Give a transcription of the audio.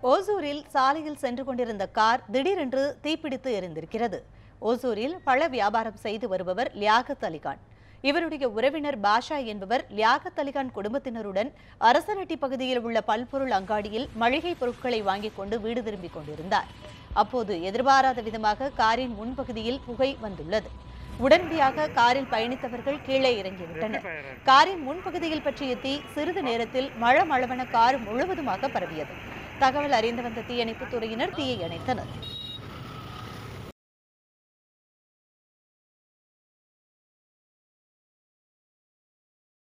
ஓசூரில் சாலையில் சென்று கொண்டிருந்த கார் திடீரென்று தீப்பிடித்து எரிந்திருக்கிறது ஓசூரில் பழ வியாபாரம் செய்து வருபவர் லியாகத் அலிகான் இவருடைய உறவினர் பாஷா என்பவர் லியாகத் அலிகான் குடும்பத்தினருடன் அரசநட்டி பகுதியில் உள்ள பல்பொருள் அங்காடியில் மளிகை பொருட்களை வாங்கிக் கொண்டு வீடு திரும்பிக் கொண்டிருந்தார் அப்போது எதிர்பாராத விதமாக காரின் முன்பகுதியில் புகை வந்துள்ளது உடனடியாக காரில் பயணித்தவர்கள் கீழே இறங்கிவிட்டனர் காரின் முன்பகுதியில் பற்றிய தீ சிறிது நேரத்தில் மழமளவென கார் முழுவதுமாக பரவியது தகவல் அறிந்து வந்த தீயணைப்புத் துறையினர் தீயை அணைத்தனர்